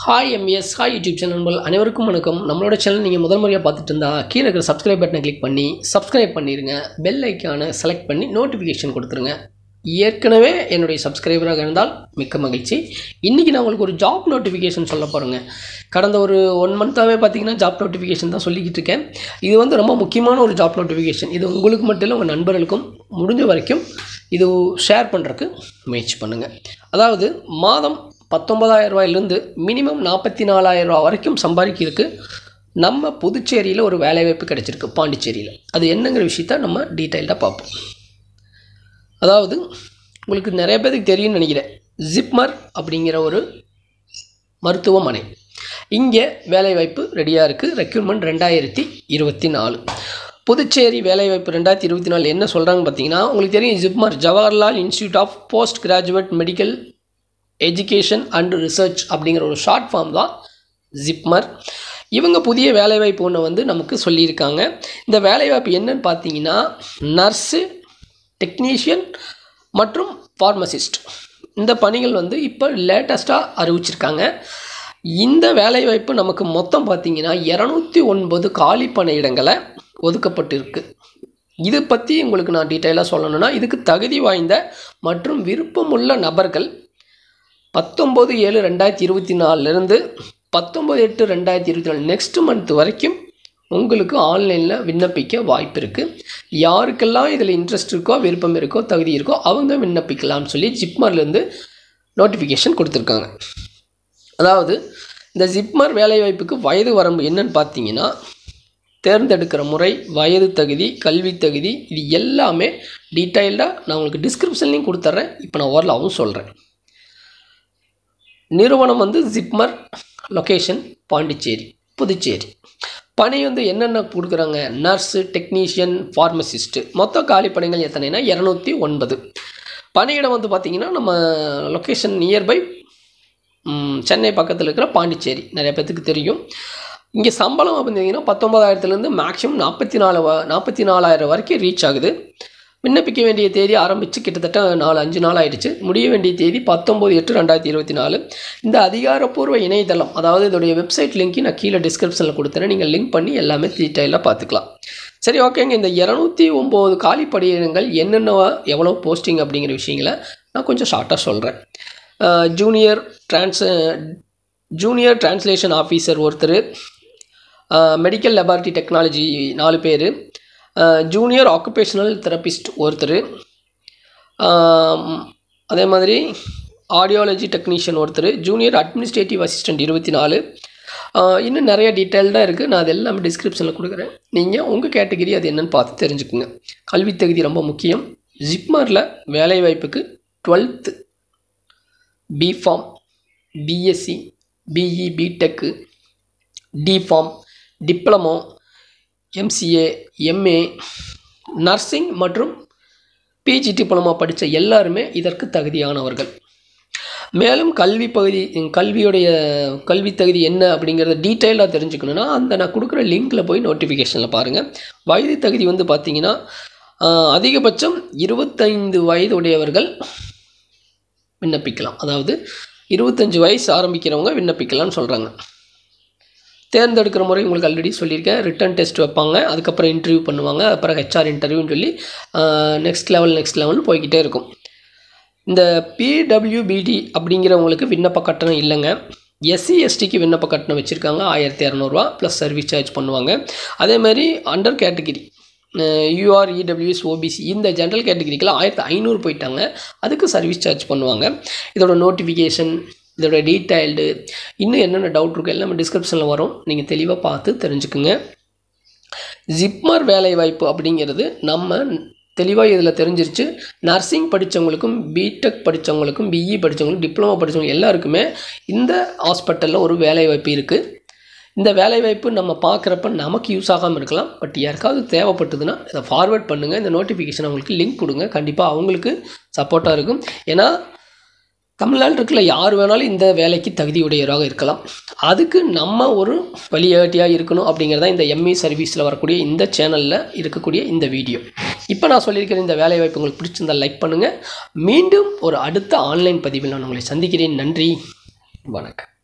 hi MS hi YouTube channel நண்பர்கள் அனைவருக்கும் வணக்கம் நம்மளோட சேனல் நீங்கள் முதல் முறையாக பார்த்துட்டு இருந்தா கீழே இருக்கிற சப்ஸ்கிரைப் பட்டனை கிளிக் பண்ணி சப்ஸ்கிரைப் பண்ணிடுங்க பெல் ஐக்கானை செலக்ட் பண்ணி நோட்டிஃபிகேஷன் கொடுத்துருங்க ஏற்கனவே என்னுடைய சப்ஸ்கிரைபராக இருந்தால் மிக்க மகிழ்ச்சி இன்றைக்கி நான் உங்களுக்கு ஒரு ஜாப் நோட்டிஃபிகேஷன் சொல்ல போகிறேங்க கடந்த ஒரு ஒன் மந்த்தாகவே பார்த்தீங்கன்னா ஜாப் நோட்டிஃபிகேஷன் தான் சொல்லிக்கிட்டு இருக்கேன் இது வந்து ரொம்ப முக்கியமான ஒரு ஜாப் நோட்டிஃபிகேஷன் இது உங்களுக்கு மட்டும் இல்லை உங்கள் நண்பர்களுக்கும் முடிஞ்ச வரைக்கும் இது ஷேர் பண்ணுறதுக்கு முயற்சி பண்ணுங்கள் அதாவது மாதம் பத்தொன்பதாயிரம் ரூபாயிலிருந்து மினிமம் நாற்பத்தி நாலாயிரம் ரூபா வரைக்கும் சம்பாதிக்கிறதுக்கு நம்ம புதுச்சேரியில் ஒரு வேலைவாய்ப்பு கிடைச்சிருக்கு பாண்டிச்சேரியில் அது என்னங்கிற விஷயத்த நம்ம டீட்டெயில்டாக பார்ப்போம் அதாவது உங்களுக்கு நிறைய பேருக்கு தெரியும்னு நினைக்கிறேன் ஜிப்மர் அப்படிங்கிற ஒரு மருத்துவமனை இங்கே வேலைவாய்ப்பு ரெடியாக இருக்குது ரெக்யூர்மெண்ட் ரெண்டாயிரத்தி இருபத்தி நாலு புதுச்சேரி வேலைவாய்ப்பு ரெண்டாயிரத்தி இருபத்தி நாலு என்ன சொல்கிறாங்க பார்த்தீங்கன்னா உங்களுக்கு தெரியும் JIPMER Jawaharlal institute of post graduate medical education and research அப்படிங்கிற ஒரு ஷார்ட் ஃபார்ம் தான் ஜிப்மர் இவங்க புதிய வேலைவாய்ப்பு ஒன்று வந்து நமக்கு சொல்லியிருக்காங்க இந்த வேலைவாய்ப்பு என்னன்னு பார்த்தீங்கன்னா நர்ஸு டெக்னீஷியன் மற்றும் ஃபார்மசிஸ்ட் இந்த பணிகள் வந்து இப்போ லேட்டஸ்ட்டாக அறிவிச்சிருக்காங்க இந்த வேலைவாய்ப்பு நமக்கு மொத்தம் பார்த்தீங்கன்னா இரநூத்தி ஒன்பது காலி பணியிடங்களை ஒதுக்கப்பட்டிருக்கு இது பற்றி உங்களுக்கு நான் டீட்டெயிலாக சொல்லணும்னா இதுக்கு தகுதி வாய்ந்த மற்றும் விருப்பமுள்ள நபர்கள் பத்தொம்பது ஏழு ரெண்டாயிரத்தி இருபத்தி நாலுலேருந்து பத்தொம்பது எட்டு ரெண்டாயிரத்தி இருபத்தி நாலு நெக்ஸ்ட் மந்த் வரைக்கும் உங்களுக்கு ஆன்லைனில் விண்ணப்பிக்க வாய்ப்பு இருக்குது யாருக்கெல்லாம் இதில் இன்ட்ரெஸ்ட் இருக்கோ விருப்பம் இருக்கோ தகுதி இருக்கோ அவங்க விண்ணப்பிக்கலாம்னு சொல்லி ஜிப்மர்லேருந்து நோட்டிஃபிகேஷன் கொடுத்துருக்காங்க அதாவது இந்த ஜிப்மர் வேலைவாய்ப்புக்கு வயது வரம்பு என்னன்னு பார்த்தீங்கன்னா தேர்ந்தெடுக்கிற முறை வயது தகுதி கல்வி தகுதி இது எல்லாமே டீட்டெயில்டாக நான் உங்களுக்கு டிஸ்கிரிப்ஷன்லேயும் கொடுத்துட்றேன் இப்போ நான் ஓரளவும் சொல்கிறேன் நிறுவனம் வந்து ஜிப்மர் லொக்கேஷன் பாண்டிச்சேரி புதுச்சேரி பணி வந்து என்னென்ன கொடுக்குறாங்க நர்ஸு டெக்னீஷியன் ஃபார்மசிஸ்ட்டு மொத்த காலி பணிகள் எத்தனைனா இரநூத்தி ஒன்பது பணியிடம் வந்து பார்த்திங்கன்னா நம்ம லொக்கேஷன் நியர்பை சென்னை பக்கத்தில் இருக்கிற பாண்டிச்சேரி நிறைய பேர்த்துக்கு தெரியும் இங்கே சம்பளம் பார்த்தீங்கன்னா பத்தொம்பதாயிரத்துலேருந்து மேக்ஸிமம் நாற்பத்தி நாலு நாற்பத்தி நாலாயிரம் வரைக்கும் ரீச் ஆகுது விண்ணப்பிக்க வேண்டிய தேதி ஆரம்பித்து கிட்டத்தட்ட நாலு அஞ்சு நாள் ஆயிடுச்சு முடிய வேண்டிய தேதி பத்தொம்போது எட்டு ரெண்டாயிரத்தி இருபத்தி நாலு இந்த அதிகாரப்பூர்வ இணையதளம் அதாவது இதோடைய வெப்சைட் லிங்க்கு நான் கீழே டிஸ்கிரிப்ஷனில் கொடுத்துறேன் நீங்கள் லிங்க் பண்ணி எல்லாமே டீட்டெயிலாக பார்த்துக்கலாம் சரி ஓகேங்க இந்த இரநூத்தி ஒம்பது காலி பணியிடங்கள் என்னென்ன எவ்வளோ போஸ்டிங் அப்படிங்கிற விஷயங்களை நான் கொஞ்சம் ஷார்ட்டாக சொல்கிறேன் junior trans junior translation officer ஒருத்தர் மெடிக்கல் லெபார்ட்டரி டெக்னாலஜி நாலு பேர் ஜூனியர் ஆக்குபேஷனல் தெரபிஸ்ட் ஒருத்தர் அதே மாதிரி ஆடியாலஜி டெக்னீஷியன் ஒருத்தர் ஜூனியர் அட்மினிஸ்ட்ரேட்டிவ் அசிஸ்டண்ட் இருபத்தி நாலு இன்னும் நிறைய டீட்டெயில்டாக இருக்குது நான் அது எல்லாமே டிஸ்கிரிப்ஷனில் கொடுக்குறேன் நீங்கள் உங்கள் கேட்டகிரி அது என்னென்னு பார்த்து தெரிஞ்சுக்குங்க கல்வி தகுதி ரொம்ப முக்கியம் ஜிப்மரில் வேலைவாய்ப்புக்கு twelfth B Pharm BSc BE BTech D Pharm diploma MCA MA nursing மற்றும் பிஜி டிப்ளமா படித்த எல்லாருமே இதற்கு தகுதியானவர்கள் மேலும் கல்வி பகுதி கல்வியுடைய கல்வி தகுதி என்ன அப்படிங்கிறத டீட்டெயிலாக தெரிஞ்சுக்கணுன்னா அந்த நான் கொடுக்குற லிங்க்கில் போய் நோட்டிஃபிகேஷனில் பாருங்கள் வயது தகுதி வந்து பார்த்திங்கன்னா அதிகபட்சம் இருபத்தைந்து வயது உடையவர்கள் விண்ணப்பிக்கலாம் அதாவது இருபத்தஞ்சி வயசு ஆரம்பிக்கிறவங்க விண்ணப்பிக்கலாம்னு சொல்கிறாங்க தேர்ந்தெடுக்கிற முறை உங்களுக்கு ஆல்ரெடி சொல்லியிருக்கேன் ரிட்டன் டெஸ்ட் வைப்பாங்க அதுக்கப்புறம் இன்டர்வியூ பண்ணுவாங்க அப்புறம் ஹெச்ஆர் இன்டர்வியூன்னு சொல்லி நெக்ஸ்ட் லெவல் நெக்ஸ்ட் லெவல்னு போய்கிட்டே இருக்கும் இந்த பிடபிள்யூபிடி அப்படிங்கிறவங்களுக்கு விண்ணப்ப கட்டணம் இல்லைங்க எஸ்சி எஸ்டிக்கு விண்ணப்ப கட்டணம் வச்சுருக்காங்க ஆயிரத்தி இரநூறுவா ப்ளஸ் சர்வீஸ் சார்ஜ் பண்ணுவாங்க அதே மாதிரி under category UR EWS OBC இந்த ஜென்ரல் கேட்டகிரிக்கெலாம் ஆயிரத்தி ஐநூறு போயிட்டாங்க அதுக்கு சர்வீஸ் சார்ஜ் பண்ணுவாங்க இதோட நோட்டிஃபிகேஷன் இதோட டீட்டெயில்டு இன்னும் என்னென்ன டவுட் இருக்குது எல்லாமே டிஸ்கிரிப்ஷனில் வரும் நீங்கள் தெளிவாக பார்த்து தெரிஞ்சுக்குங்க ஜிப்மர் வேலைவாய்ப்பு அப்படிங்கிறது நம்ம தெளிவாக இதில் தெரிஞ்சிருச்சு நர்சிங் படித்தவங்களுக்கும் பிடெக் படித்தவங்களுக்கும் பிஇ படித்தவங்களுக்கும் டிப்ளமோ படித்தவங்க எல்லாருக்குமே இந்த ஹாஸ்பிட்டலில் ஒரு வேலைவாய்ப்பு இருக்குது இந்த வேலைவாய்ப்பு நம்ம பார்க்குறப்ப நமக்கு யூஸ் ஆகாமல் இருக்கலாம் பட் யாருக்காவது தேவைப்பட்டதுன்னா இதை ஃபார்வேர்ட் பண்ணுங்கள் இந்த நோட்டிஃபிகேஷன் அவங்களுக்கு லிங்க் கொடுங்க கண்டிப்பாக அவங்களுக்கு சப்போர்ட்டாக இருக்கும் ஏன்னா தமிழ்நாட்டில் இருக்கிற யார் வேணாலும் இந்த வேலைக்கு தகுதியுடையவராக இருக்கலாம் அதுக்கு நம்ம ஒரு வழிகாட்டியாக இருக்கணும் அப்படிங்கிறதா இந்த எம்இ சர்வீஸில் வரக்கூடிய இந்த சேனலில் இருக்கக்கூடிய இந்த வீடியோ இப்போ நான் சொல்லியிருக்கிற இந்த வேலை வாய்ப்பு உங்களுக்கு பிடிச்சிருந்தால் லைக் பண்ணுங்கள் மீண்டும் ஒரு அடுத்த ஆன்லைன் பதிவில் நான் உங்களை சந்திக்கிறேன் நன்றி வணக்கம்